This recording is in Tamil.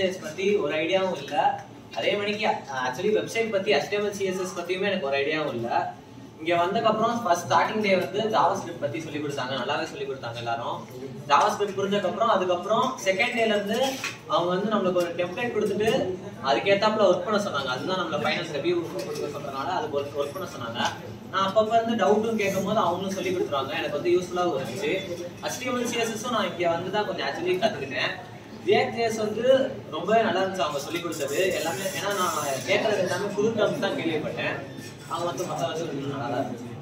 ஜேஎஸ் பத்தி ஒரு ஐடியாவும் இல்ல அதே மணிக்கு ஆக்சுவலி வெப்சைட் பத்தி HTML சிஎஸ்எஸ் பத்தியுமே எனக்கு ஒரு ஐடியாவும் இல்ல இங்க வந்ததுக்கப்புறம் ஃபர்ஸ்ட் ஸ்டார்டிங் டே வந்து ஜாவா ஸ்கிரிப்ட் பத்தி சொல்லி கொடுத்தாங்க நல்லாவே சொல்லி கொடுத்தாங்க எல்லாரும் ஜாவா ஸ்கிரிப்ட் புரிஞ்சதுக்கப்புறம் அதுக்கப்புறம் செகண்ட் டேல இருந்து அவங்க வந்து நம்மளுக்கு ஒரு டெம்ப்ளேட் கொடுத்துட்டு அதுக்கேத்தாப்புல ஒர்க் பண்ண சொன்னாங்க அதுதான் நம்மள ஃபைனல்ஸ் ரிவ்யூ கொடுக்க சொல்றதுனால அதுக்கு ஒர்க் ஒர்க் பண்ண சொன்னாங்க நான் அப்பப்ப இருந்து டவுட்டும் கேட்கும்போது அவங்களும் சொல்லி கொடுத்துருவாங்க எனக்கு வந்து யூஸ்ஃபுல்லாகவும் இருந்துச்சு HTML சிஎஸ்எஸும் நான் இங்க வந்து தான் கொஞ்சம் ஆக்சுவலி கத்துக்கிட்டேன் ரியாக்ட் ஜேஎஸ் வந்து ரொம்பவே நல்லா இருந்துச்சு அவங்க சொல்லி கொடுத்தது எல்லாமே ஏன்னா நான் கேட்கறது எல்லாமே புது டேர்ம்ஸ் தான் கேள்விப்பட்டேன் அவங்க வந்து மற்ற வந்து நல்லா இருந்துச்சு